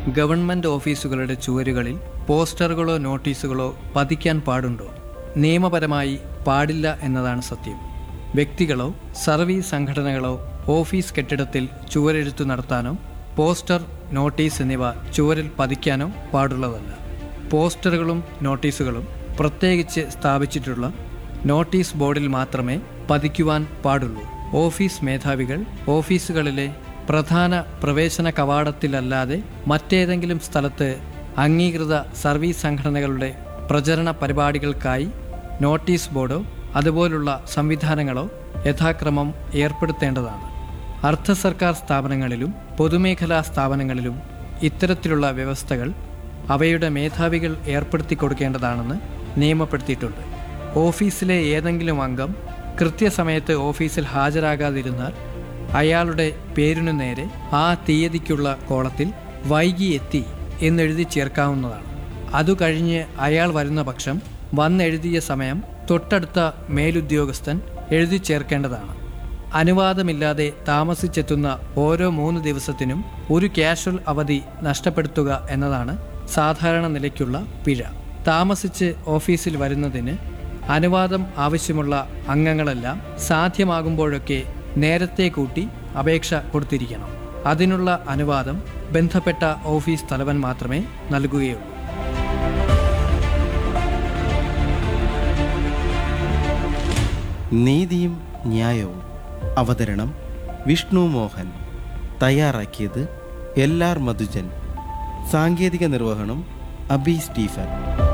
government ഓഫീസുകളുടെ ചുവരുകളിൽ പോസ്റ്ററുകളോ നോട്ടീസുകളോ പതിക്കാൻ പാടുണ്ടോ നിയമപരമായി പാടില്ല എന്നതാണ് സത്യം വ്യക്തികളോ സർവീസ് സംഘടനകളോ ഓഫീസ് കെട്ടിടത്തിൽ ചുവരെഴുത്തു നടത്താനോ പോസ്റ്റർ നോട്ടീസ് എന്നിവ ചുവരിൽ പതിക്കാനോ പാടുള്ളതല്ല പോസ്റ്ററുകളും നോട്ടീസുകളും പ്രത്യേകിച്ച് സ്ഥാപിച്ചിട്ടുള്ള നോട്ടീസ് ബോർഡിൽ മാത്രമേ പതിക്കുവാൻ പാടുള്ളൂ ഓഫീസ് മേധാവികൾ ഓഫീസുകളിലെ പ്രധാന പ്രവേശന കവാടത്തിലല്ലാതെ മറ്റേതെങ്കിലും സ്ഥലത്ത് അംഗീകൃത സർവീസ് സംഘടനകളുടെ പ്രചരണ പരിപാടികൾക്കായി നോട്ടീസ് ബോർഡോ അതുപോലുള്ള സംവിധാനങ്ങളോ യഥാക്രമം ഏർപ്പെടുത്തേണ്ടതാണ് അർദ്ധ സർക്കാർ സ്ഥാപനങ്ങളിലും പൊതുമേഖലാ സ്ഥാപനങ്ങളിലും ഇത്തരത്തിലുള്ള വ്യവസ്ഥകൾ അവയുടെ മേധാവികൾ ഏർപ്പെടുത്തി കൊടുക്കേണ്ടതാണെന്ന് നിയമപ്പെടുത്തിയിട്ടുണ്ട് ഓഫീസിലെ ഏതെങ്കിലും അംഗം കൃത്യസമയത്ത് ഓഫീസിൽ ഹാജരാകാതിരുന്നാൽ അയാളുടെ പേരിനു നേരെ ആ തീയതിക്കുള്ള കോളത്തിൽ വൈകി എത്തി എന്നെഴുതി ചേർക്കാവുന്നതാണ് അതു കഴിഞ്ഞ് അയാൾ വരുന്ന പക്ഷം വന്നെഴുതിയ സമയം തൊട്ടടുത്ത മേലുദ്യോഗസ്ഥൻ എഴുതി ചേർക്കേണ്ടതാണ് അനുവാദമില്ലാതെ താമസിച്ചെത്തുന്ന ഓരോ മൂന്ന് ദിവസത്തിനും ഒരു ക്യാഷ്വൽ അവധി നഷ്ടപ്പെടുത്തുക എന്നതാണ് സാധാരണ നിലയ്ക്കുള്ള പിഴ താമസിച്ച് ഓഫീസിൽ വരുന്നതിന് അനുവാദം ആവശ്യമുള്ള അംഗങ്ങളെല്ലാം സാധ്യമാകുമ്പോഴൊക്കെ നേരത്തെ കൂട്ടി അപേക്ഷ കൊടുത്തിരിക്കണം അതിനുള്ള അനുവാദം ബന്ധപ്പെട്ട ഓഫീസ് തലവൻ മാത്രമേ നൽകുകയുള്ളൂ നീതിയും ന്യായവും അവതരണം വിഷ്ണു മോഹൻ തയ്യാറാക്കിയത് എൽ ആർ മധുജൻ സാങ്കേതിക നിർവഹണം അബി സ്റ്റീഫൻ